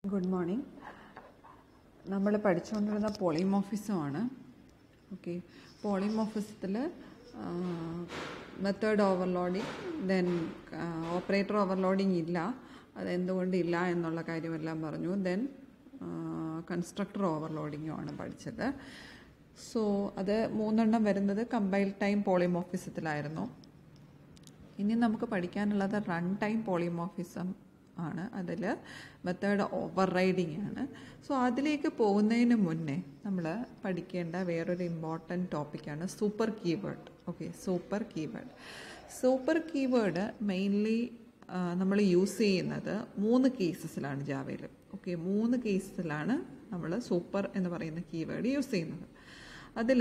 good morning നമ്മൾ പഠിച്ചുകൊണ്ടിരുന്ന പോളിമോഫിസമാണ് ഓക്കെ പോളിമോഫിസത്തിൽ method overloading then operator overloading ഇല്ല അതെന്തുകൊണ്ടില്ല എന്നുള്ള കാര്യമെല്ലാം പറഞ്ഞു ദെൻ കൺസ്ട്രക്ടർ ഓവർലോഡിങ്ങും ആണ് പഠിച്ചത് സോ അത് മൂന്നെണ്ണം വരുന്നത് കമ്പൈൽ ടൈം പോളിമോഫിസത്തിലായിരുന്നു ഇനി നമുക്ക് പഠിക്കാനുള്ളത് റൺ ടൈം പോളിമോഫിസം ആണ് അതിൽ മെത്തേഡ് ഓവർ റൈഡിങ് ആണ് സോ അതിലേക്ക് പോകുന്നതിന് മുന്നേ നമ്മൾ പഠിക്കേണ്ട വേറൊരു ഇമ്പോർട്ടൻറ്റ് ടോപ്പിക്കാണ് super keyword okay super keyword super keyword mainly നമ്മൾ യൂസ് ചെയ്യുന്നത് മൂന്ന് കേസസിലാണ് ജാവയിൽ ഓക്കെ മൂന്ന് കേസസിലാണ് നമ്മൾ സൂപ്പർ എന്ന് പറയുന്ന കീവേഡ് യൂസ് ചെയ്യുന്നത് അതിൽ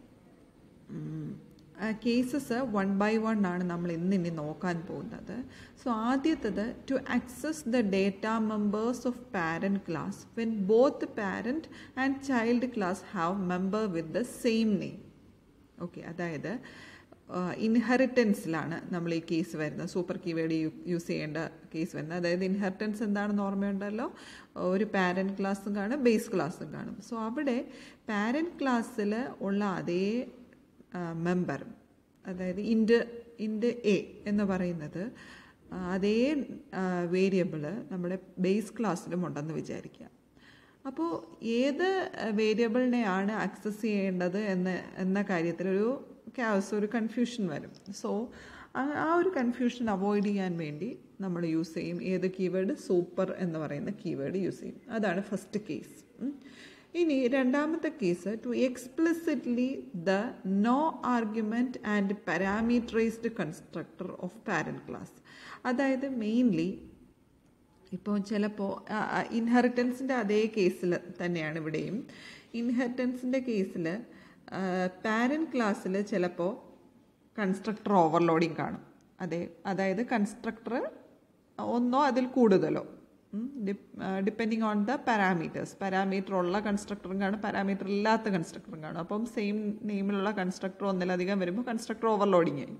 കേസസ് വൺ ബൈ വൺ ആണ് നമ്മൾ ഇന്നിനി നോക്കാൻ പോകുന്നത് സോ ആദ്യത്തത് to access the data members of parent class when both parent and child class have member with the same name okay അതായത് ഇൻഹെറിറ്റൻസിലാണ് നമ്മൾ ഈ കേസ് വരുന്നത് സൂപ്പർ കീവേഡ് യൂസ് ചെയ്യേണ്ട കേസ് വരുന്നത് അതായത് ഇൻഹെറിറ്റൻസ് എന്താണെന്ന് ഓർമ്മയുണ്ടല്ലോ ഒരു പാരൻറ്റ് ക്ലാസ്സും കാണും ബേസ് ക്ലാസ്സും കാണും സോ അവിടെ പാരൻറ്റ് ക്ലാസ്സിൽ ഉള്ള അതേ മെമ്പർ അതായത് ഇൻഡ് ഇൻഡ് എ എന്ന് പറയുന്നത് അതേ വേരിയബിൾ നമ്മുടെ ബേസ് ക്ലാസ്സിലും ഉണ്ടെന്ന് വിചാരിക്കുക അപ്പോൾ ഏത് വേരിയബിളിനെയാണ് ആക്സസ് ചെയ്യേണ്ടത് എന്ന് എന്ന കാര്യത്തിൽ ഒരു ക്യാസ് ഒരു കൺഫ്യൂഷൻ വരും സോ ആ ഒരു കൺഫ്യൂഷൻ അവോയ്ഡ് ചെയ്യാൻ വേണ്ടി നമ്മൾ യൂസ് ചെയ്യും ഏത് കീവേഡ് സൂപ്പർ എന്ന് പറയുന്ന കീവേഡ് യൂസ് ചെയ്യും അതാണ് ഫസ്റ്റ് കേസ് ഇനി രണ്ടാമത്തെ case to explicitly the no argument and parameterised constructor of parent class അതായത് മെയിൻലി ഇപ്പോൾ ചിലപ്പോൾ ഇൻഹെറിറ്റൻസിൻ്റെ അതേ കേസിൽ തന്നെയാണ് ഇവിടെയും ഇൻഹെറിറ്റൻസിൻ്റെ കേസിൽ പാരൻറ്റ് ക്ലാസ്സിൽ ചിലപ്പോൾ കൺസ്ട്രക്ടർ ഓവർലോഡിങ് കാണും അതെ അതായത് കൺസ്ട്രക്ടർ ഒന്നോ അതിൽ കൂടുതലോ depending on the parameters parameter ഉള്ള കൺസ്ട്രക്ടറും കാണും പാരാമീറ്റർ ഇല്ലാത്ത കൺസ്ട്രക്ടറും കാണും അപ്പം സെയിം നെയിമിലുള്ള കൺസ്ട്രക്ടർ ഒന്നിലധികം വരുമ്പോൾ കൺസ്ട്രക്ടർ ഓവർലോഡിങ് ആയി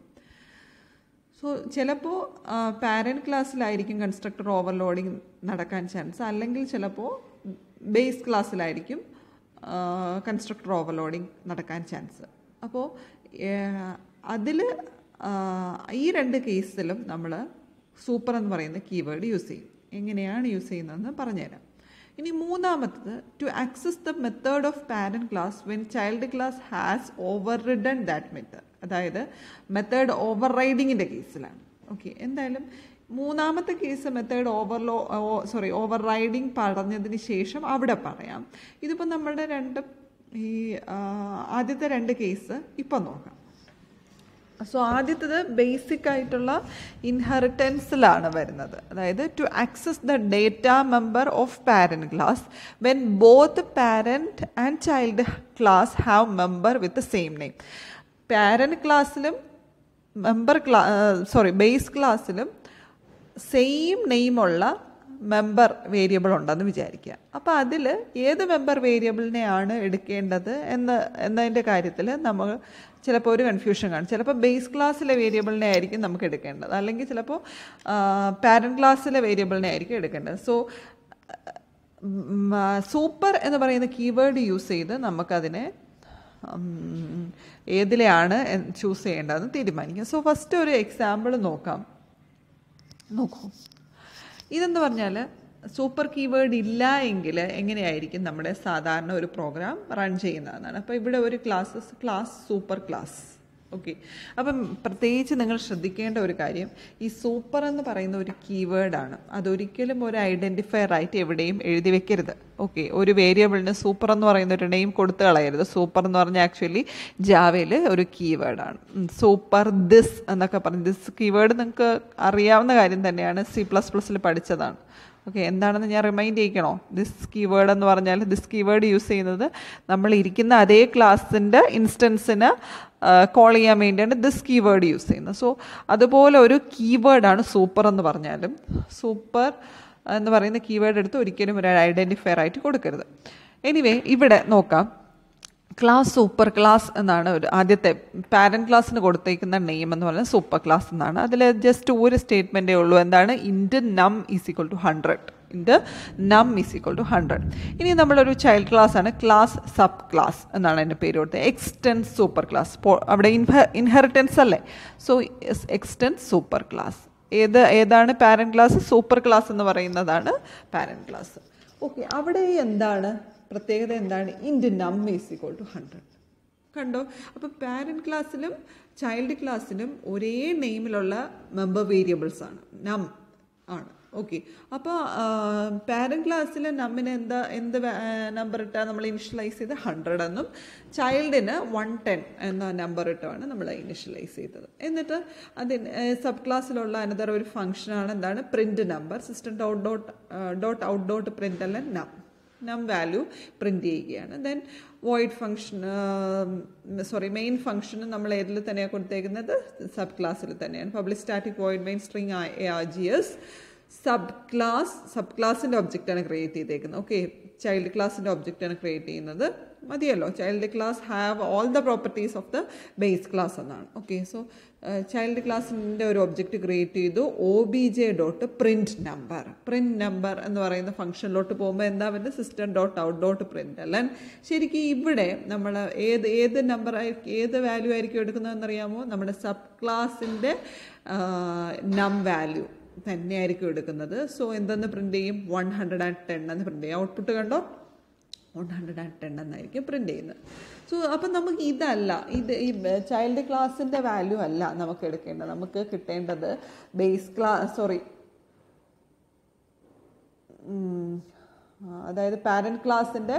സോ ചിലപ്പോൾ പാരൻറ്റ് ക്ലാസ്സിലായിരിക്കും കൺസ്ട്രക്ടർ ഓവർലോഡിങ് നടക്കാൻ ചാൻസ് അല്ലെങ്കിൽ ചിലപ്പോൾ ബേസ് ക്ലാസ്സിലായിരിക്കും കൺസ്ട്രക്ടർ ഓവർലോഡിങ് നടക്കാൻ ചാൻസ് അപ്പോൾ അതിൽ ഈ രണ്ട് കേസിലും നമ്മൾ സൂപ്പർ എന്ന് പറയുന്ന കീവേഡ് യൂസ് ചെയ്യും എങ്ങനെയാണ് യൂസ് ചെയ്യുന്നതെന്ന് പറഞ്ഞുതരാം ഇനി മൂന്നാമത്തത് to access the method of parent class when child class has overridden that method അതായത് മെത്തേഡ് ഓവർ റൈഡിങ്ങിൻ്റെ കേസിലാണ് ഓക്കെ എന്തായാലും മൂന്നാമത്തെ കേസ് മെത്തേഡ് ഓവർലോ സോറി ഓവർ റൈഡിങ് പറഞ്ഞതിന് ശേഷം അവിടെ പറയാം ഇതിപ്പോൾ നമ്മുടെ രണ്ട് ഈ ആദ്യത്തെ രണ്ട് കേസ് ഇപ്പം നോക്കാം സോ ആദ്യത്തത് ബേസിക് ആയിട്ടുള്ള ഇൻഹെറിറ്റൻസിലാണ് വരുന്നത് അതായത് to access the data member of parent class when both parent and child class have member with same name parent ക്ലാസ്സിലും മെമ്പർ ക്ലാ സോറി ബേസ് ക്ലാസ്സിലും സെയിം നെയിമുള്ള മെമ്പർ വേരിയബിൾ ഉണ്ടെന്ന് വിചാരിക്കുക അപ്പോൾ അതിൽ ഏത് മെമ്പർ വേരിയബിളിനെയാണ് എടുക്കേണ്ടത് എന്ന് എന്നതിൻ്റെ കാര്യത്തിൽ നമ്മൾ ചിലപ്പോൾ ഒരു കൺഫ്യൂഷൻ കാണും ചിലപ്പോൾ ബേസ് ക്ലാസ്സിലെ വേരിയബിളിനെ ആയിരിക്കും നമുക്ക് എടുക്കേണ്ടത് അല്ലെങ്കിൽ ചിലപ്പോൾ പാരൻറ്റ് ക്ലാസ്സിലെ വേരിയബിളിനെ ആയിരിക്കും എടുക്കേണ്ടത് സോ സൂപ്പർ എന്ന് പറയുന്ന കീവേഡ് യൂസ് ചെയ്ത് നമുക്കതിനെ ഏതിലെയാണ് ചൂസ് ചെയ്യേണ്ടതെന്ന് തീരുമാനിക്കാം സോ ഫസ്റ്റ് ഒരു എക്സാമ്പിൾ നോക്കാം നോക്കൂ ഇതെന്ന് പറഞ്ഞാൽ സൂപ്പർ കീവേഡ് ഇല്ല എങ്കിൽ എങ്ങനെയായിരിക്കും നമ്മുടെ സാധാരണ ഒരു പ്രോഗ്രാം റൺ ചെയ്യുന്നതെന്നാണ് അപ്പോൾ ഇവിടെ ഒരു classes class super class okay അപ്പം പ്രത്യേകിച്ച് നിങ്ങൾ ശ്രദ്ധിക്കേണ്ട ഒരു കാര്യം ഈ സൂപ്പർ എന്ന് പറയുന്ന ഒരു കീവേഡാണ് അതൊരിക്കലും ഒരു ഐഡൻറ്റിഫയർ ആയിട്ട് എവിടെയും എഴുതി വെക്കരുത് ഓക്കെ ഒരു വേരിയബിളിന് സൂപ്പർ എന്ന് പറയുന്ന ഒരു നെയിം കൊടുത്തു കളയരുത് സൂപ്പർ എന്ന് പറഞ്ഞാൽ ആക്ച്വലി ജാവയിൽ ഒരു കീവേഡാണ് സൂപ്പർ ദിസ് എന്നൊക്കെ പറഞ്ഞ് ദിസ് കീവേഡ് നിങ്ങൾക്ക് അറിയാവുന്ന കാര്യം തന്നെയാണ് സി പ്ലസ് പ്ലസ്സിൽ പഠിച്ചതാണ് ഓക്കെ എന്താണെന്ന് ഞാൻ റിമൈൻഡ് ചെയ്യിക്കണോ ദിസ് കീവേഡ് എന്ന് പറഞ്ഞാൽ ദിസ് കീവേഡ് യൂസ് ചെയ്യുന്നത് നമ്മൾ ഇരിക്കുന്ന അതേ ക്ലാസ്സിൻ്റെ ഇൻസ്റ്റൻസിന് കോൾ ചെയ്യാൻ വേണ്ടിയാണ് ദിസ് കീവേഡ് യൂസ് ചെയ്യുന്നത് സോ അതുപോലെ ഒരു കീവേഡാണ് സൂപ്പർ എന്ന് പറഞ്ഞാലും സൂപ്പർ എന്ന് പറയുന്ന കീവേഡ് എടുത്ത് ഒരിക്കലും ഒരു ഐഡൻറ്റിഫയർ ആയിട്ട് കൊടുക്കരുത് എനിവേ ഇവിടെ നോക്കാം ക്ലാസ് സൂപ്പർ ക്ലാസ് എന്നാണ് ഒരു ആദ്യത്തെ പാരൻറ്റ് ക്ലാസ്സിന് കൊടുത്തേക്കുന്ന നെയിം എന്ന് പറയുന്നത് സൂപ്പർ ക്ലാസ് എന്നാണ് അതിൽ ജസ്റ്റ് ഒരു സ്റ്റേറ്റ്മെൻറ്റേ ഉള്ളൂ എന്താണ് int num is equal to hundred int num is equal to hundred ഇനി നമ്മളൊരു ചൈൽഡ് ക്ലാസ് ആണ് ക്ലാസ് സബ് ക്ലാസ് എന്നാണ് അതിൻ്റെ പേര് കൊടുത്തത് എക്സ്റ്റെൻസ് സൂപ്പർ ക്ലാസ് അവിടെ ഇൻഹ ഇൻഹെറിറ്റൻസ് അല്ലേ സോ എക്സ്റ്റെൻസ് സൂപ്പർ ക്ലാസ് ഏത് ഏതാണ് പാരൻറ്റ് ക്ലാസ് സൂപ്പർ ക്ലാസ് എന്ന് പറയുന്നതാണ് പാരൻറ്റ് ക്ലാസ് ഓക്കെ അവിടെ എന്താണ് പ്രത്യേകത എന്താണ് int num is equal to hundred കണ്ടോ അപ്പോൾ പാരൻറ്റ് ക്ലാസ്സിലും ചൈൽഡ് ക്ലാസ്സിലും ഒരേ നെയിമിലുള്ള മെമ്പർ വേരിയബിൾസ് ആണ് നം ആണ് ഓക്കെ അപ്പോൾ പാരൻറ്റ് ക്ലാസ്സിൽ നമ്മിന് എന്താ എന്ത് നമ്പർ ഇട്ടാൽ നമ്മൾ ഇനിഷ്യലൈസ് ചെയ്ത് ഹൺഡ്രഡ് എന്നും ചൈൽഡിന് വൺ ടെൻ എന്ന നമ്പർ ഇട്ടാണ് നമ്മൾ ഇനിഷ്യലൈസ് ചെയ്തത് എന്നിട്ട് അതിന് സബ് ക്ലാസ്സിലുള്ള അനന്തര ഒരു ഫംഗ്ഷനാണ് എന്താണ് print number system dot dot dot out dot print അല്ല നം നം വാല്യൂ പ്രിൻറ്റ് ചെയ്യുകയാണ് then void function sorry main ഫംഗ്ഷന് നമ്മൾ ഏതിൽ തന്നെയാണ് കൊടുത്തേക്കുന്നത് സബ് ക്ലാസ്സിൽ തന്നെയാണ് public static void main string R G S sub class sub ക്ലാസ്സിൻ്റെ ഒബ്ജക്റ്റാണ് ക്രിയേറ്റ് ചെയ്തേക്കുന്നത് ഓക്കെ ചൈൽഡ് ക്ലാസ്സിൻ്റെ ഒബ്ജക്റ്റാണ് ക്രിയേറ്റ് ചെയ്യുന്നത് മതിയല്ലോ child class have all the properties of the base class എന്നാണ് ഓക്കെ സോ ചൈൽഡ് ക്ലാസ്സിൻ്റെ ഒരു ഒബ്ജക്റ്റ് ക്രിയേറ്റ് ചെയ്തു O B J dot print number print number എന്ന് പറയുന്ന ഫംഗ്ഷനിലോട്ട് പോകുമ്പോൾ എന്താ വരുന്നത് system dot out dot print അല്ല ശരിക്കും ഇവിടെ നമ്മൾ ഏത് ഏത് നമ്പർ ആയിരിക്കും ഏത് വാല്യൂ ആയിരിക്കും എടുക്കുന്നതെന്നറിയാമോ നമ്മുടെ സബ് ക്ലാസ്സിൻ്റെ നം വാല്യൂ തന്നെയായിരിക്കും എടുക്കുന്നത് സോ എന്തെന്ന് പ്രിൻ്റ് ചെയ്യും വൺ ഹൺഡ്രഡ് ആൻഡ് ടെൻ എന്ന് പ്രിൻ്റ് ചെയ്യും ഔട്ട്പുട്ട് കണ്ടോ വൺ ഹൺഡ്രഡ് ആൻഡ് ടെൻ എന്നായിരിക്കും പ്രിൻ്റ് ചെയ്യുന്നത് സോ അപ്പം നമുക്ക് ഇതല്ല ഇത് ഈ ചൈൽഡ് ക്ലാസ്സിൻ്റെ വാല്യൂ അല്ല നമുക്ക് എടുക്കേണ്ടത് നമുക്ക് കിട്ടേണ്ടത് ബേസ് ക്ലാസ് സോറി അതായത് പാരൻറ്റ് ക്ലാസ്സിൻ്റെ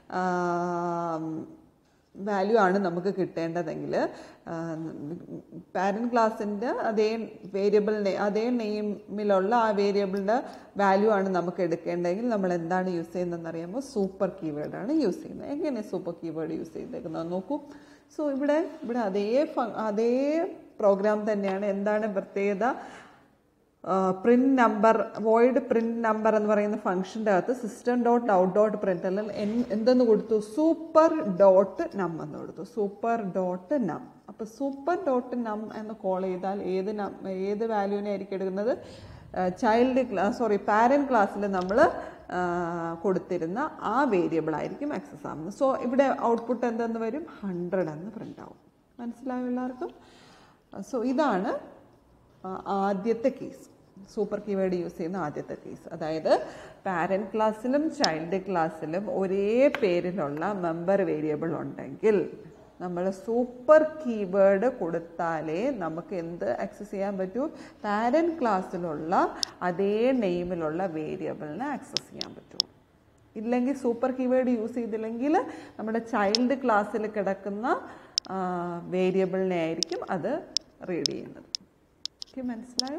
വാല്യൂ ആണ് നമുക്ക് കിട്ടേണ്ടതെങ്കിൽ പാരൻറ്റ് ക്ലാസ്സിൻ്റെ അതേ വേരിയബിൾ അതേ നെയിമിലുള്ള ആ വേരിയബിളിൻ്റെ വാല്യൂ ആണ് നമുക്ക് എടുക്കേണ്ടതെങ്കിൽ നമ്മൾ എന്താണ് യൂസ് ചെയ്യുന്നതെന്ന് അറിയാമോ സൂപ്പർ കീവേഡാണ് യൂസ് ചെയ്യുന്നത് എങ്ങനെ സൂപ്പർ കീവേഡ് യൂസ് ചെയ്തേക്കുന്നത് നോക്കൂ സോ ഇവിടെ ഇവിടെ അതേ അതേ പ്രോഗ്രാം തന്നെയാണ് എന്താണ് പ്രത്യേകത print number void print number എന്ന് പറയുന്ന ഫംഗ്ഷൻ്റെ അകത്ത് system dot out dot print അല്ലെങ്കിൽ എന്തെന്ന് കൊടുത്തു സൂപ്പർ ഡോട്ട് നം എന്ന് കൊടുത്തു സൂപ്പർ ഡോട്ട് നം അപ്പോൾ സൂപ്പർ ഡോട്ട് നം എന്ന് കോൾ ചെയ്താൽ ഏത് നം ഏത് വാല്യൂവിനെ ആയിരിക്കും എടുക്കുന്നത് ചൈൽഡ് ക്ലാസ് സോറി പാരൻറ്റ് ക്ലാസ്സിൽ നമ്മൾ കൊടുത്തിരുന്ന ആ വേരിയബിൾ ആയിരിക്കും ആക്സസ് ആവുന്നത് സോ ഇവിടെ ഔട്ട്പുട്ട് എന്തെന്ന് വരും ഹൺഡ്രഡ് എന്ന് പ്രിൻ്റ് ആവും മനസ്സിലായോ എല്ലാവർക്കും സോ ഇതാണ് ആദ്യത്തെ കേസ് സൂപ്പർ കീവേഡ് യൂസ് ചെയ്യുന്ന ആദ്യത്തെ കേസ് അതായത് പാരൻറ്റ് ക്ലാസ്സിലും ചൈൽഡ് ക്ലാസ്സിലും ഒരേ പേരിലുള്ള മെമ്പർ വേരിയബിൾ ഉണ്ടെങ്കിൽ നമ്മൾ സൂപ്പർ കീവേഡ് കൊടുത്താലേ നമുക്ക് എന്ത് ആക്സസ് ചെയ്യാൻ പറ്റൂ പാരൻറ്റ് ക്ലാസ്സിലുള്ള അതേ നെയിമിലുള്ള വേരിയബിളിനെ ആക്സസ് ചെയ്യാൻ പറ്റുള്ളൂ ഇല്ലെങ്കിൽ സൂപ്പർ കീവേഡ് യൂസ് ചെയ്തില്ലെങ്കിൽ നമ്മുടെ ചൈൽഡ് ക്ലാസ്സിൽ കിടക്കുന്ന വേരിയബിളിനെ ആയിരിക്കും അത് റീഡ് ചെയ്യുന്നത് ഓക്കെ മനസ്സിലായോ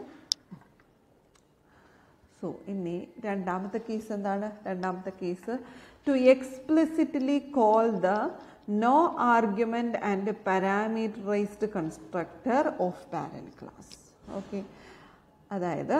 സോ ഇനി രണ്ടാമത്തെ കേസ് എന്താണ് രണ്ടാമത്തെ case to explicitly call the no argument and parameterised constructor of parent class okay അതായത്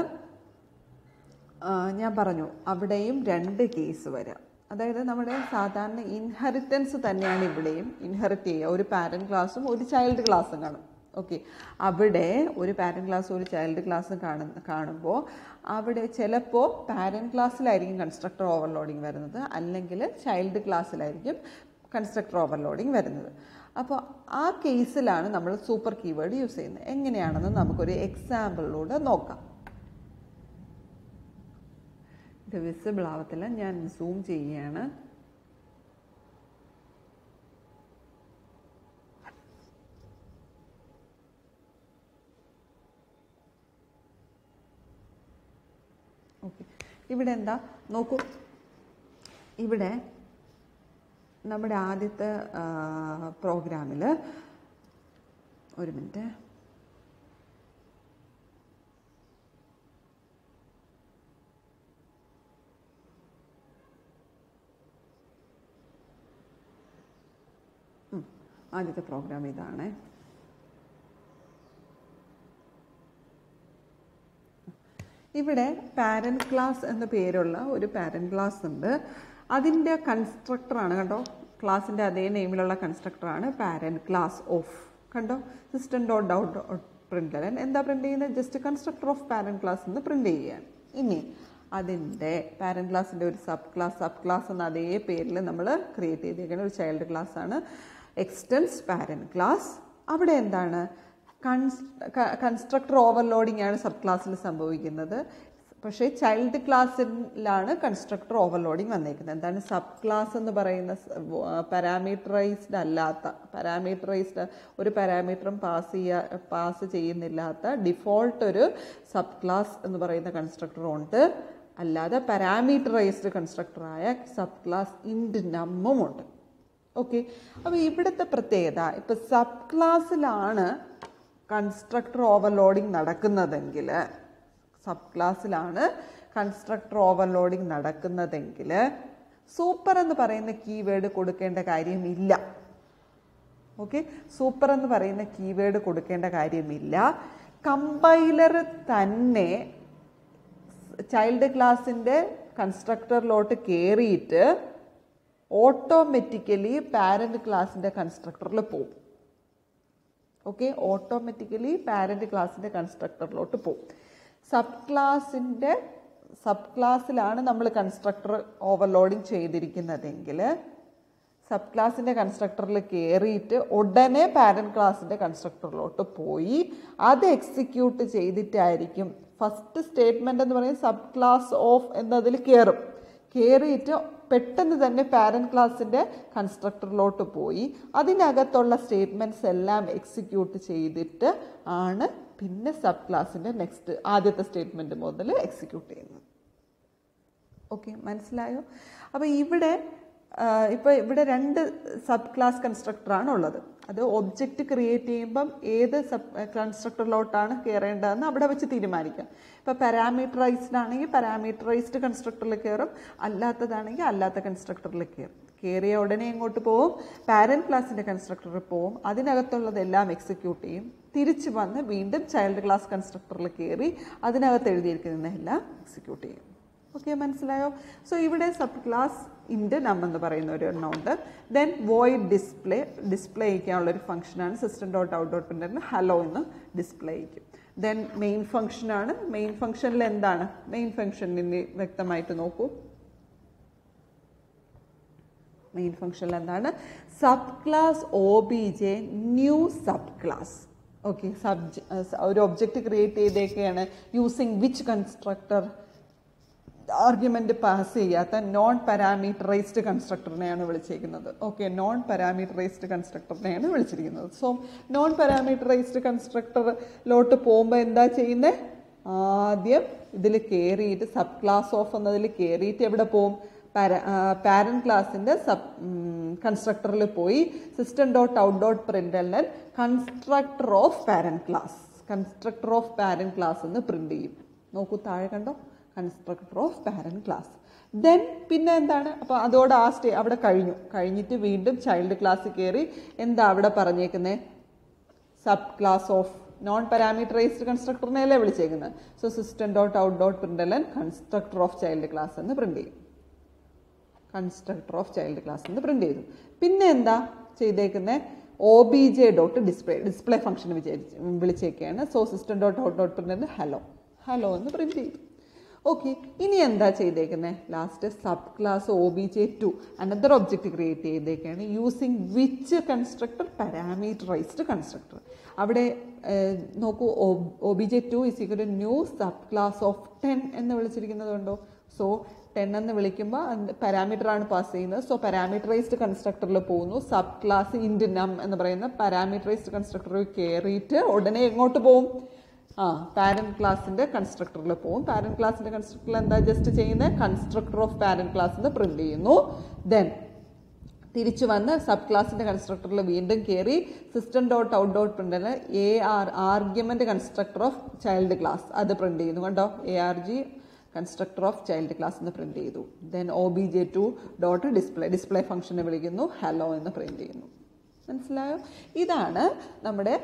ഞാൻ പറഞ്ഞു അവിടെയും രണ്ട് കേസ് വരാം അതായത് നമ്മുടെ സാധാരണ ഇൻഹെറിറ്റൻസ് തന്നെയാണ് ഇവിടെയും ഇൻഹെറിറ്റ് ചെയ്യുക ഒരു പാരൻറ്റ് ക്ലാസ്സും ഒരു ചൈൽഡ് ക്ലാസ്സും കാണും ഓക്കെ അവിടെ ഒരു പാരൻറ്റ് ക്ലാസ് ഒരു ചൈൽഡ് ക്ലാസ് കാണുന്ന കാണുമ്പോൾ അവിടെ ചിലപ്പോൾ പാരൻറ്റ് ക്ലാസ്സിലായിരിക്കും കൺസ്ട്രക്ടർ ഓവർലോഡിങ് വരുന്നത് അല്ലെങ്കിൽ ചൈൽഡ് ക്ലാസ്സിലായിരിക്കും കൺസ്ട്രക്ടർ ഓവർലോഡിങ് വരുന്നത് അപ്പോൾ ആ കേസിലാണ് നമ്മൾ സൂപ്പർ കീവേഡ് യൂസ് ചെയ്യുന്നത് എങ്ങനെയാണെന്ന് നമുക്കൊരു എക്സാമ്പിളിലൂടെ നോക്കാം ഇത് വിസിബിൾ ആവത്തില്ല ഞാൻ സൂം ചെയ്യുകയാണ് ഓക്കെ ഇവിടെ എന്താ നോക്കൂ ഇവിടെ നമ്മുടെ ആദ്യത്തെ പ്രോഗ്രാമിൽ ഒരു മിനിറ്റ് ആദ്യത്തെ പ്രോഗ്രാം ഇതാണ് ഇവിടെ പാരൻറ്റ് ക്ലാസ് എന്ന പേരുള്ള ഒരു പാരൻറ്റ് ക്ലാസ് ഉണ്ട് അതിൻ്റെ കൺസ്ട്രക്ടറാണ് കണ്ടോ ക്ലാസ്സിൻ്റെ അതേ നെയിമിലുള്ള കൺസ്ട്രക്ടറാണ് പാരൻറ്റ് ക്ലാസ് ഓഫ് കണ്ടോ system dot out dot print എന്താ പ്രിൻ്റ് ചെയ്യുന്നത് just constructor of parent class എന്ന് പ്രിൻ്റ് ചെയ്യുകയാണ് ഇനി അതിൻ്റെ പാരൻറ് ക്ലാസ്സിൻ്റെ ഒരു സബ് ക്ലാസ് സബ് ക്ലാസ് എന്ന അതേ പേരിൽ നമ്മൾ ക്രിയേറ്റ് ചെയ്തിരിക്കുന്ന ഒരു ചൈൽഡ് ക്ലാസ് ആണ് എക്സ്റ്റൻസ് പാരൻറ് ക്ലാസ് അവിടെ എന്താണ് കൺസ്ട്രക്ടർ ഓവർലോഡിംഗ് ആണ് സബ് ക്ലാസ്സിൽ സംഭവിക്കുന്നത് പക്ഷേ ചൈൽഡ് ക്ലാസ്സിലാണ് കൺസ്ട്രക്ടർ ഓവർലോഡിങ് വന്നേക്കുന്നത് എന്താണ് സബ് ക്ലാസ് എന്ന് പറയുന്ന പാരാമീറ്ററൈസ്ഡ് അല്ലാത്ത പാരാമീറ്ററൈസ്ഡ് ഒരു പാരാമീറ്ററും പാസ് ചെയ്യാ പാസ് ചെയ്യുന്നില്ലാത്ത ഡിഫോൾട്ട് ഒരു സബ് ക്ലാസ് എന്ന് പറയുന്ന കൺസ്ട്രക്ടർ ഉണ്ട് അല്ലാതെ പാരാമീറ്ററൈസ്ഡ് കൺസ്ട്രക്ടറായ സബ് ക്ലാസ് ഇൻഡ് നമ്മും ഉണ്ട് ഓക്കെ അപ്പോൾ ഇവിടുത്തെ പ്രത്യേകത ഇപ്പം സബ് ക്ലാസ്സിലാണ് കൺസ്ട്രക്ടർ ഓവർലോഡിങ് നടക്കുന്നതെങ്കിൽ സബ് ക്ലാസ്സിലാണ് കൺസ്ട്രക്ടർ ഓവർലോഡിങ് നടക്കുന്നതെങ്കിൽ സൂപ്പർ എന്ന് പറയുന്ന കീവേഡ് കൊടുക്കേണ്ട കാര്യമില്ല ഓക്കെ സൂപ്പർ എന്ന് പറയുന്ന കീവേഡ് കൊടുക്കേണ്ട കാര്യമില്ല കമ്പൈലർ തന്നെ ചൈൽഡ് ക്ലാസ്സിൻ്റെ കൺസ്ട്രക്ടറിലോട്ട് കയറിയിട്ട് ഓട്ടോമാറ്റിക്കലി പാരൻറ് ക്ലാസ്സിൻ്റെ കൺസ്ട്രക്ടറിൽ പോകും ഓക്കെ ഓട്ടോമാറ്റിക്കലി പാരൻറ് ക്ലാസ്സിൻ്റെ കൺസ്ട്രക്ടറിലോട്ട് പോകും സബ് ക്ലാസ്സിൻ്റെ സബ് ക്ലാസ്സിലാണ് നമ്മൾ കൺസ്ട്രക്ടർ ഓവർലോഡിങ് ചെയ്തിരിക്കുന്നതെങ്കിൽ സബ് ക്ലാസ്സിൻ്റെ കൺസ്ട്രക്ടറിൽ കയറിയിട്ട് ഉടനെ പാരൻറ് ക്ലാസ്സിൻ്റെ കൺസ്ട്രക്ടറിലോട്ട് പോയി അത് എക്സിക്യൂട്ട് ചെയ്തിട്ടായിരിക്കും ഫസ്റ്റ് സ്റ്റേറ്റ്മെൻ്റ് എന്ന് പറയുന്നത് സബ് ക്ലാസ് ഓഫ് എന്നതിൽ കയറും കയറിയിട്ട് പെട്ടെന്ന് തന്നെ പാരൻറ് ക്ലാസ്സിൻ്റെ കൺസ്ട്രക്ടറിലോട്ട് പോയി അതിനകത്തുള്ള സ്റ്റേറ്റ്മെൻറ്റ്സ് എല്ലാം എക്സിക്യൂട്ട് ചെയ്തിട്ട് ആണ് പിന്നെ സബ് ക്ലാസ്സിൻ്റെ നെക്സ്റ്റ് ആദ്യത്തെ സ്റ്റേറ്റ്മെൻറ്റ് മുതൽ എക്സിക്യൂട്ട് ചെയ്യുന്നത് ഓക്കെ മനസ്സിലായോ അപ്പോൾ ഇവിടെ ഇപ്പോൾ ഇവിടെ രണ്ട് സബ് ക്ലാസ് കൺസ്ട്രക്ടറാണ് ഉള്ളത് അത് ഒബ്ജക്റ്റ് ക്രിയേറ്റ് ചെയ്യുമ്പം ഏത് സബ് കൺസ്ട്രക്ടറിലോട്ടാണ് കയറേണ്ടതെന്ന് അവിടെ വെച്ച് തീരുമാനിക്കാം ഇപ്പോൾ പാരാമീറ്ററൈസ്ഡ് ആണെങ്കിൽ പാരാമീറ്ററൈസ്ഡ് കൺസ്ട്രക്ടറിൽ കയറും അല്ലാത്തതാണെങ്കിൽ അല്ലാത്ത കൺസ്ട്രക്ടറിൽ കയറും കയറിയ ഉടനെ എങ്ങോട്ട് പോവും പാരൻറ് ക്ലാസ്സിൻ്റെ കൺസ്ട്രക്ടറിൽ പോവും അതിനകത്തുള്ളതെല്ലാം എക്സിക്യൂട്ട് ചെയ്യും തിരിച്ചു വന്ന് വീണ്ടും ചൈൽഡ് ക്ലാസ് കൺസ്ട്രക്ടറിൽ കയറി അതിനകത്ത് എഴുതിയിരിക്കുന്നതെല്ലാം എക്സിക്യൂട്ട് ചെയ്യും ഓക്കെ മനസ്സിലായോ സോ ഇവിടെ സബ് ക്ലാസ് ഇൻഡ് നം എന്ന് പറയുന്ന ഒരു എണ്ണം ഉണ്ട് ദെൻ വോയിഡ് ഡിസ്പ്ലേ ഡിസ്പ്ലേ ചെയ്യിക്കാനുള്ള ഒരു ഫംഗ്ഷനാണ് സിസ്റ്റം ഡോട്ട് ഔട്ട് ഡോട്ട് പ്രിൻ്ററിന് ഹലോ എന്ന് ഡിസ്പ്ലേ ചെയ്യിക്കും ദെൻ മെയിൻ ഫംഗ്ഷനാണ് മെയിൻ ഫംഗ്ഷനിൽ എന്താണ് മെയിൻ ഫംഗ്ഷനിൽ വ്യക്തമായിട്ട് നോക്കൂ മെയിൻ ഫംഗ്ഷനിൽ എന്താണ് sub class O B J new sub class okay sub ഒരു ഒബ്ജക്റ്റ് ക്രിയേറ്റ് ചെയ്തേക്കുകയാണ് using which constructor argument pass ചെയ്യാത്ത നോൺ പാരാമീറ്ററൈസ്ഡ് കൺസ്ട്രക്ടറിനെയാണ് വിളിച്ചിരിക്കുന്നത് ഓക്കെ നോൺ പാരാമീറ്ററൈസ്ഡ് കൺസ്ട്രക്ടറിനെയാണ് വിളിച്ചിരിക്കുന്നത് സോ നോൺ പാരാമീറ്ററൈസ്ഡ് കൺസ്ട്രക്ടറിലോട്ട് പോകുമ്പോൾ എന്താ ചെയ്യുന്നത് ആദ്യം ഇതിൽ കയറിയിട്ട് സബ് ക്ലാസ് ഓഫ് എന്നതിൽ കയറിയിട്ട് എവിടെ പോകും പാരൻ ക്ലാസിൻ്റെ സബ് കൺസ്ട്രക്ടറിൽ പോയി system dot out dot print constructor of parent class constructor of parent class എന്ന് പ്രിൻ്റ് ചെയ്യും നോക്കൂ താഴെ കണ്ടോ constructor of parent class then പിന്നെ എന്താണ് അപ്പോൾ അതോടെ ആ സ്റ്റേ അവിടെ കഴിഞ്ഞു കഴിഞ്ഞിട്ട് വീണ്ടും ചൈൽഡ് ക്ലാസ്സിൽ കയറി എന്താ അവിടെ പറഞ്ഞേക്കുന്നത് sub class of non parameterised കൺസ്ട്രക്ടറിനെയല്ലേ വിളിച്ചേക്കുന്നത് so system dot out dot print constructor of child class എന്ന് പ്രിൻ്റ് ചെയ്യും കൺസ്ട്രക്ടർ ഓഫ് ചൈൽഡ് ക്ലാസ് എന്ന് പ്രിൻ്റ് ചെയ്തു പിന്നെ എന്താ ചെയ്തേക്കുന്നത് O B J dot display display function വിചാരിച്ച് വിളിച്ചേക്കാണ് so system dot out dot print hello hello എന്ന് പ്രിൻ്റ് ചെയ്തു ഓക്കെ ഇനി എന്താ ചെയ്തേക്കുന്നത് last sub class O B J two another object create ചെയ്തേക്കാണ് using which constructor parameterised constructor അവിടെ നോക്കൂ O B J two is equal new sub class of ten എന്ന് വിളിച്ചിരിക്കുന്നതുണ്ടോ സോ ടെൻ എന്ന് വിളിക്കുമ്പോൾ പാരാമീറ്റർ ആണ് പാസ് ചെയ്യുന്നത് സോ പാരാമീറ്ററൈസ്ഡ് കൺസ്ട്രക്ടറിൽ പോകുന്നു സബ് ക്ലാസ് ഇൻഡ് നം എന്ന് പറയുന്ന പാരാമീറ്ററൈസ്ഡ് കൺസ്ട്രക്ടറിൽ കയറിയിട്ട് ഉടനെ എങ്ങോട്ട് പോകും ആ പാരന്റ് ക്ലാസിന്റെ കൺസ്ട്രക്ടറിൽ പോകും പാരന്റ് ക്ലാസിന്റെ കൺസ്ട്രക്ടറിൽ എന്താ ജസ്റ്റ് ചെയ്യുന്നത് കൺസ്ട്രക്ടർ ഓഫ് പാരന്റ് ക്ലാസ് എന്ന് പ്രിന്റ് ചെയ്യുന്നു ദെൻ തിരിച്ചു വന്ന് സബ് ക്ലാസിന്റെ കൺസ്ട്രക്ടറിൽ വീണ്ടും കയറി system dot out dot print A R argument constructor of child class അത് പ്രിന്റ് ചെയ്യുന്നു കണ്ടോ A R G constructor of child class എന്ന് പ്രിന്റ് ചെയ്തു then O B J two dot display display ഫംഗ്ഷനെ വിളിക്കുന്നു ഹലോ എന്ന് പ്രിന്റ് ചെയ്യുന്നു മനസ്സിലായോ ഇതാണ് നമ്മുടെ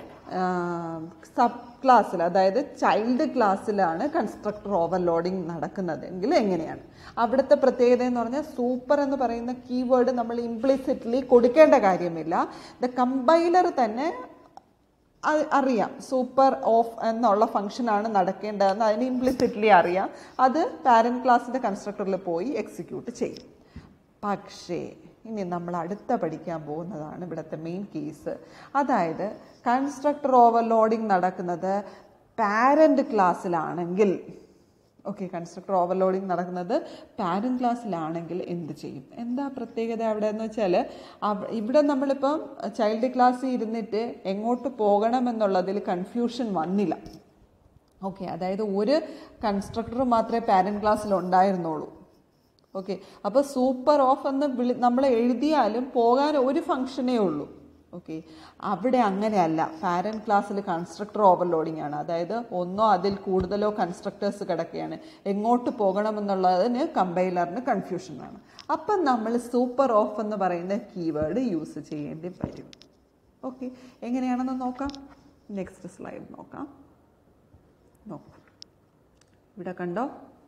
സബ് ക്ലാസ്സിൽ അതായത് ചൈൽഡ് ക്ലാസ്സിലാണ് കൺസ്ട്രക്ടർ ഓവർലോഡിങ് നടക്കുന്നതെങ്കിൽ എങ്ങനെയാണ് അവിടുത്തെ പ്രത്യേകത എന്ന് പറഞ്ഞാൽ സൂപ്പർ എന്ന് പറയുന്ന കീവേഡ് നമ്മൾ ഇംപ്ലിസിറ്റ്ലി കൊടുക്കേണ്ട കാര്യമില്ല ദ കമ്പൈലർ തന്നെ അ- അറിയാം സൂപ്പർ ഓഫ് എന്നുള്ള ഫംഗ്ഷനാണ് നടക്കേണ്ടതെന്ന് അതിന് ഇംപ്ലിസിറ്റ്ലി അറിയാം അത് പാരന്റ് ക്ലാസ്സിന്റെ കൺസ്ട്രക്ടറിൽ പോയി എക്സിക്യൂട്ട് ചെയ്യും പക്ഷേ ഇനി നമ്മൾ അടുത്ത പഠിക്കാൻ പോകുന്നതാണ് ഇവിടുത്തെ മെയിൻ കേസ് അതായത് കൺസ്ട്രക്ടർ ഓവർലോഡിങ് നടക്കുന്നത് പാരന്റ് ക്ലാസ്സിലാണെങ്കിൽ ഓക്കെ കൺസ്ട്രക്ടർ ഓവർലോഡിങ് നടക്കുന്നത് പാരന്റ് ക്ലാസ്സിലാണെങ്കിൽ എന്ത് ചെയ്യും എന്താ പ്രത്യേകത അവിടെ എന്ന് വെച്ചാൽ ഇവിടെ നമ്മളിപ്പം ചൈൽഡ് ക്ലാസ്സിൽ ഇരുന്നിട്ട് എങ്ങോട്ട് പോകണമെന്നുള്ളതിൽ കൺഫ്യൂഷൻ വന്നില്ല ഓക്കെ അതായത് ഒരു കൺസ്ട്രക്ടർ മാത്രമേ പാരന്റ് ക്ലാസ്സിൽ ഉണ്ടായിരുന്നുള്ളൂ ഓക്കെ അപ്പോൾ സൂപ്പർ ഓഫ് എന്ന് വിളി നമ്മൾ എഴുതിയാലും പോകാൻ ഒരു ഫംഗ്ഷനേ ഉള്ളൂ ഓക്കെ അവിടെ അങ്ങനെയല്ല പാരന്റ് ക്ലാസ്സിൽ കൺസ്ട്രക്ടർ ഓവർലോഡിംഗ് ആണ് അതായത് ഒന്നോ അതിൽ കൂടുതലോ കൺസ്ട്രക്ടേഴ്സ് കിടക്കുകയാണ് എങ്ങോട്ട് പോകണമെന്നുള്ളതിന് കമ്പൈലറിന് കൺഫ്യൂഷൻ ആണ് അപ്പം നമ്മൾ സൂപ്പർ ഓഫ് എന്ന് പറയുന്ന കീവേഡ് യൂസ് ചെയ്യേണ്ടി വരും ഓക്കെ എങ്ങനെയാണെന്ന് നോക്കാം നെക്സ്റ്റ് സ്ലൈഡ് നോക്കാം നോക്കാം ഇവിടെ കണ്ടോ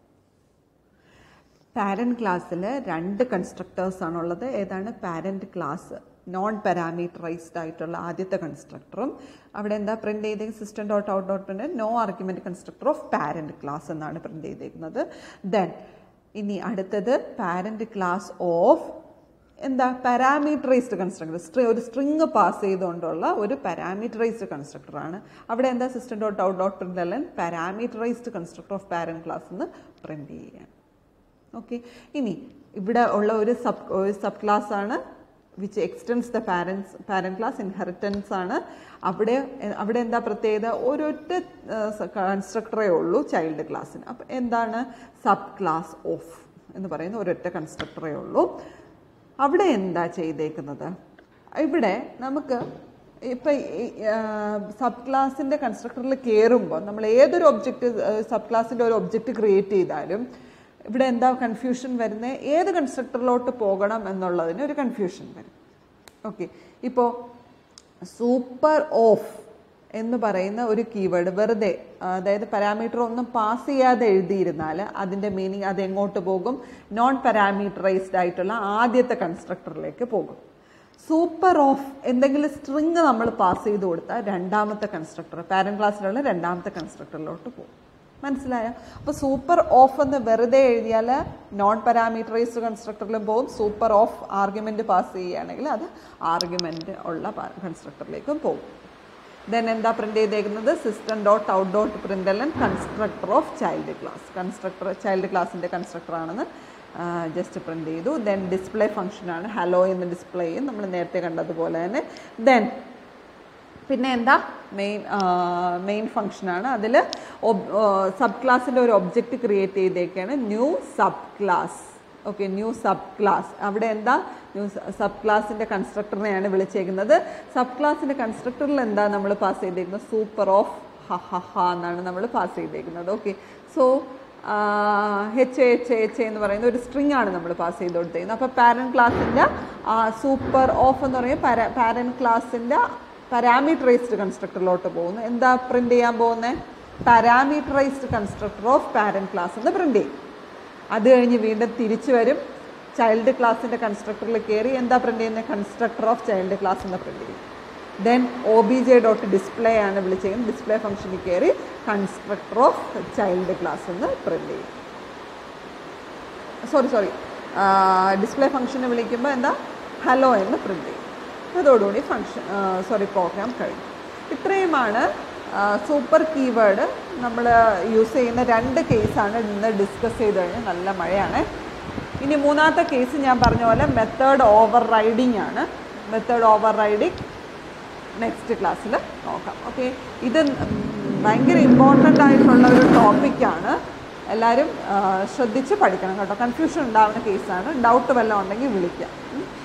പാരന്റ് ക്ലാസ്സിൽ രണ്ട് കൺസ്ട്രക്ടേഴ്സ് ആണുള്ളത് ഏതാണ് പാരന്റ് ക്ലാസ് നോൺ പാരാമീറ്ററൈസ്ഡ് ആയിട്ടുള്ള ആദ്യത്തെ കൺസ്ട്രക്ടറും അവിടെ എന്താ പ്രിന്റ് ചെയ്ത system dot out dot print no argument constructor of parent class എന്നാണ് പ്രിന്റ് ചെയ്തേക്കുന്നത് ദെൻ ഇനി അടുത്തത് പാരന്റ് ക്ലാസ് ഓഫ് എന്താ പാരാമീറ്ററൈസ്ഡ് കൺസ്ട്രക്ടർ സ്ട്രി ഒരു സ്ട്രിങ് പാസ് ചെയ്തുകൊണ്ടുള്ള ഒരു പാരാമീറ്ററൈസ്ഡ് കൺസ്ട്രക്ടർ ആണ് അവിടെ എന്താ system dot out dot print parameterised constructor of parent class എന്ന് പ്രിന്റ് ചെയ്യുകയാണ് ഓക്കെ ഇനി ഇവിടെ ഉള്ള ഒരു സബ് ഒരു സബ് ക്ലാസ് ആണ് which extends the parents parent class inheritance ആണ് അവിടെ അവിടെ എന്താ പ്രത്യേകത ഒരൊറ്റ കൺസ്ട്രക്ടറേ ഉള്ളൂ ചൈൽഡ് ക്ലാസ്സിന് അപ്പം എന്താണ് സബ് ക്ലാസ് ഓഫ് എന്ന് പറയുന്ന ഒരൊറ്റ കൺസ്ട്രക്ടറേ ഉള്ളൂ അവിടെ എന്താ ചെയ്തേക്കുന്നത് ഇവിടെ നമുക്ക് ഇപ്പം സബ് ക്ലാസിൻ്റെ കൺസ്ട്രക്ടറിൽ കയറുമ്പോൾ നമ്മൾ ഏതൊരു ഒബ്ജക്റ്റ് സബ് ക്ലാസിൻ്റെ ഒരു ഒബ്ജക്റ്റ് ക്രിയേറ്റ് ചെയ്താലും ഇവിടെ എന്താ കൺഫ്യൂഷൻ വരുന്നത് ഏത് കൺസ്ട്രക്ടറിലോട്ട് പോകണം എന്നുള്ളതിന് ഒരു കൺഫ്യൂഷൻ വരും ഓക്കെ ഇപ്പോൾ സൂപ്പർ ഓഫ് എന്ന് പറയുന്ന ഒരു കീവേഡ് വെറുതെ അതായത് പാരാമീറ്റർ ഒന്നും പാസ് ചെയ്യാതെ എഴുതിയിരുന്നാൽ അതിൻ്റെ മീനിങ് അത് എങ്ങോട്ട് പോകും നോൺ പാരാമീറ്ററൈസ്ഡ് ആയിട്ടുള്ള ആദ്യത്തെ കൺസ്ട്രക്ടറിലേക്ക് പോകും സൂപ്പർ ഓഫ് എന്തെങ്കിലും സ്ട്രിങ് നമ്മൾ പാസ് ചെയ്ത് കൊടുത്താൽ രണ്ടാമത്തെ കൺസ്ട്രക്ടർ പാരന്റ് ക്ലാസ്സിലുള്ള രണ്ടാമത്തെ കൺസ്ട്രക്ടറിലോട്ട് പോകും മനസ്സിലായോ അപ്പോൾ സൂപ്പർ ഓഫ് എന്ന് വെറുതെ എഴുതിയാൽ നോൺ പാരാമീറ്ററൈസ്ഡ് കൺസ്ട്രക്ടറിലും പോകും സൂപ്പർ ഓഫ് ആർഗ്യുമെന്റ് പാസ് ചെയ്യുകയാണെങ്കിൽ അത് ആർഗ്യുമെന്റ് ഉള്ള കൺസ്ട്രക്ടറിലേക്കും പോകും ദെൻ എന്താ പ്രിന്റ് ചെയ്തേക്കുന്നത് system dot out dot print constructor of child class constructor child ക്ലാസിൻ്റെ കൺസ്ട്രക്ടർ ആണെന്ന് ജസ്റ്റ് പ്രിന്റ് ചെയ്തു ദെൻ ഡിസ്പ്ലേ ഫംഗ്ഷനാണ് ഹലോ എന്ന് ഡിസ്പ്ലേ ചെയ്യും നമ്മൾ നേരത്തെ കണ്ടതുപോലെ തന്നെ ദെൻ പിന്നെ എന്താ മെയിൻ മെയിൻ ഫംഗ്ഷനാണ് അതിൽ സബ് ക്ലാസ്സിൻ്റെ ഒരു ഒബ്ജക്റ്റ് ക്രിയേറ്റ് ചെയ്തേക്കാണ് new sub class okay new sub class അവിടെ എന്താ ന്യൂ സബ് ക്ലാസിൻ്റെ കൺസ്ട്രക്ടറിനെയാണ് വിളിച്ചേക്കുന്നത് സബ് ക്ലാസിൻ്റെ കൺസ്ട്രക്ടറിൽ എന്താ നമ്മൾ പാസ് ചെയ്തേക്കുന്നത് സൂപ്പർ ഓഫ് ഹ ഹ ഹ എന്നാണ് നമ്മൾ പാസ് ചെയ്തേക്കുന്നത് okay so H H H എന്ന് പറയുന്ന ഒരു സ്ട്രിങ് ആണ് നമ്മൾ പാസ് ചെയ്ത് കൊടുത്തേക്കുന്നത് അപ്പോൾ പാരന്റ് ക്ലാസ്സിൻ്റെ സൂപ്പർ ഓഫ് എന്ന് പറയുമ്പോൾ പാരന്റ് ക്ലാസ്സിൻ്റെ പാരാമീറ്ററൈസ്ഡ് കൺസ്ട്രക്ടറിലോട്ട് പോകുന്നു എന്താ പ്രിന്റ് ചെയ്യാൻ പോകുന്നത് parameterised constructor of parent class എന്ന് പ്രിന്റ് ചെയ്യും അത് കഴിഞ്ഞ് വീണ്ടും തിരിച്ചു വരും ചൈൽഡ് ക്ലാസ്സിൻ്റെ കൺസ്ട്രക്ടറിൽ കയറി എന്താ പ്രിന്റ് ചെയ്യുന്നത് കൺസ്ട്രക്ടർ ഓഫ് ചൈൽഡ് ക്ലാസ് എന്ന് പ്രിന്റ് ചെയ്യും then O B J dot display ആണ് വിളിച്ചത് ഡിസ്പ്ലേ ഫംഗ്ഷനിൽ കയറി കൺസ്ട്രക്ടർ ഓഫ് ചൈൽഡ് ക്ലാസ് എന്ന് പ്രിന്റ് ചെയ്യും സോറി സോറി ഡിസ്പ്ലേ ഫംഗ്ഷനെ വിളിക്കുമ്പോൾ എന്താ ഹലോ എന്ന് പ്രിന്റ് ചെയ്യും അതോടുകൂടി ഫംഗ്ഷൻ സോറി പ്രോഗ്രാം കഴിഞ്ഞു ഇത്രയുമാണ് സൂപ്പർ കീവേഡ് നമ്മൾ യൂസ് ചെയ്യുന്ന രണ്ട് കേസാണ് ഇന്ന് ഡിസ്കസ് ചെയ്ത് കഴിഞ്ഞാൽ നല്ല മഴയാണ് ഇനി മൂന്നാമത്തെ കേസ് ഞാൻ പറഞ്ഞ പോലെ മെത്തേഡ് ഓവർ റൈഡിങ് ആണ് മെത്തേഡ് ഓവർ റൈഡിങ് നെക്സ്റ്റ് ക്ലാസ്സിൽ നോക്കാം ഓക്കെ ഇത് ഭയങ്കര ഇമ്പോർട്ടൻ്റ് ആയിട്ടുള്ള ഒരു ടോപ്പിക്കാണ് എല്ലാവരും ശ്രദ്ധിച്ച് പഠിക്കണം കേട്ടോ കൺഫ്യൂഷൻ ഉണ്ടാവുന്ന കേസാണ് ഡൗട്ട് വല്ലതും ഉണ്ടെങ്കിൽ വിളിക്കാം